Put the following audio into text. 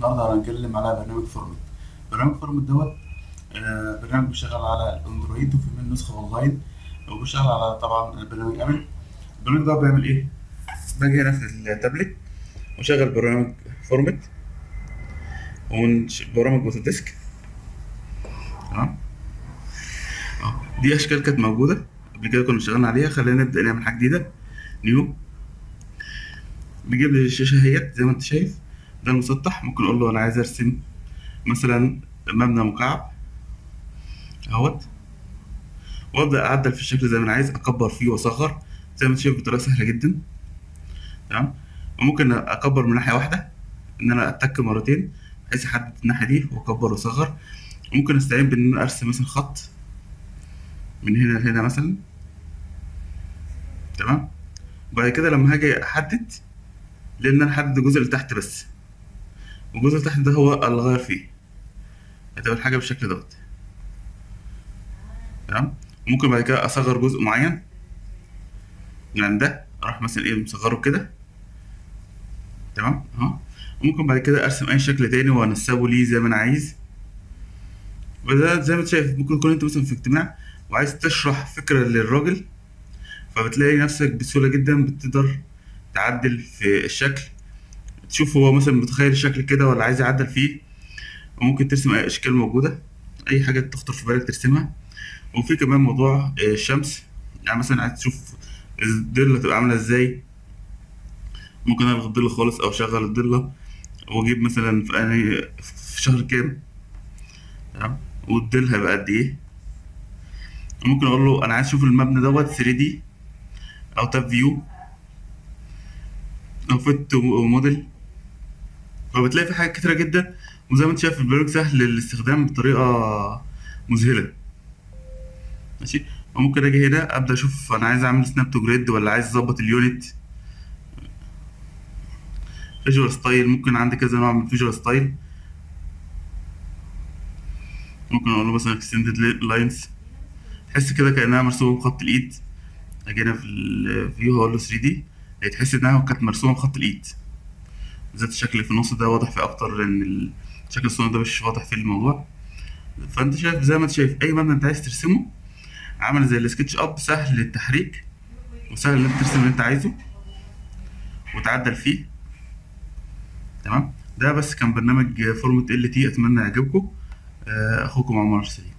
النهارده هنتكلم على برنامج فورمت برنامج فورمت دوت آه، برنامج بيشتغل على الاندرويد وفي منه نسخه اونلاين وبيشتغل على طبعا برنامج امل البرنامج ده بيعمل ايه؟ باجي هنا في التابلت وشغل برنامج فورمت ومن ش- برامج اوتوديسك تمام اه دي اشكال كانت موجوده قبل كده كنا اشتغلنا عليها خلينا نبدا نعمل حاجه جديده نيو بيجيب لي الشاشه اهيت زي ما انت شايف ده المسطح ممكن اقول له انا عايز ارسم مثلا مبنى مكعب اهوت وابدا اعدل في الشكل زي ما انا عايز اكبر فيه واصغر زي ما انت شايف بطريقه سهله جدا تمام وممكن اكبر من ناحيه واحده ان انا اتك مرتين بحيث احدد الناحيه دي واكبر واصغر ممكن استعين بان انا ارسم مثلا خط من هنا لهنا مثلا تمام وبعد كده لما هاجي احدد لان انا احدد الجزء اللي تحت بس والجزء اللي تحت ده هو اللي اغير فيه هتبقى الحاجه بالشكل دوت تمام ممكن بعد كده اصغر جزء معين يعني ده اروح مثلا ايه مصغره كده تمام اهو ممكن بعد كده ارسم اي شكل تاني وانسبه ليه زي ما انا عايز وده زي ما انت شايف ممكن تكون انت مثلا في اجتماع وعايز تشرح فكرة للراجل فبتلاقي نفسك بسهولة جدا بتقدر تعدل في الشكل تشوف هو مثلا متخيل الشكل كده ولا عايز يعدل فيه وممكن ترسم اي اشكال موجودة اي حاجة تخطر في بالك ترسمها وفي كمان موضوع آه، الشمس يعني مثلا عايز تشوف الضلة تبقى عاملة ازاي ممكن الغي الضلة خالص او اشغل الضلة واجيب مثلا في أنهي- في شهر كام تمام والضل هيبقى قد ايه ممكن اقول له انا عايز اشوف المبنى دوت 3 دي او تاب فيو او فيت موديل فبتلاقي في حاجات كتيرة جدا وزي ما انت شايف البرنامج سهل للاستخدام بطريقة مذهلة ماشي وممكن اجي هنا ابدا اشوف انا عايز اعمل سناب تو جريد ولا عايز اظبط اليونت فيجوال ستايل ممكن عندي كذا نوع من فيجوال ستايل ممكن اقول له مثلا اكستندد لاينز تحس كده كانها مرسومه بخط الايد اجي هنا في الفيو هقول له 3 دي تحس انها كانت مرسومه بخط الايد بالذات الشكل اللي في النص ده واضح فيه اكتر لان الشكل الصغير ده مش واضح فيه الموضوع فانت شايف زي ما انت شايف اي مبنى انت عايز ترسمه عامل زي السكتش اب سهل للتحريك وسهل ان انت ترسم اللي انت عايزه وتعدل فيه تمام ده بس كان برنامج فورمة ال تي اتمنى يعجبكم آه، اخوكم عمر سليم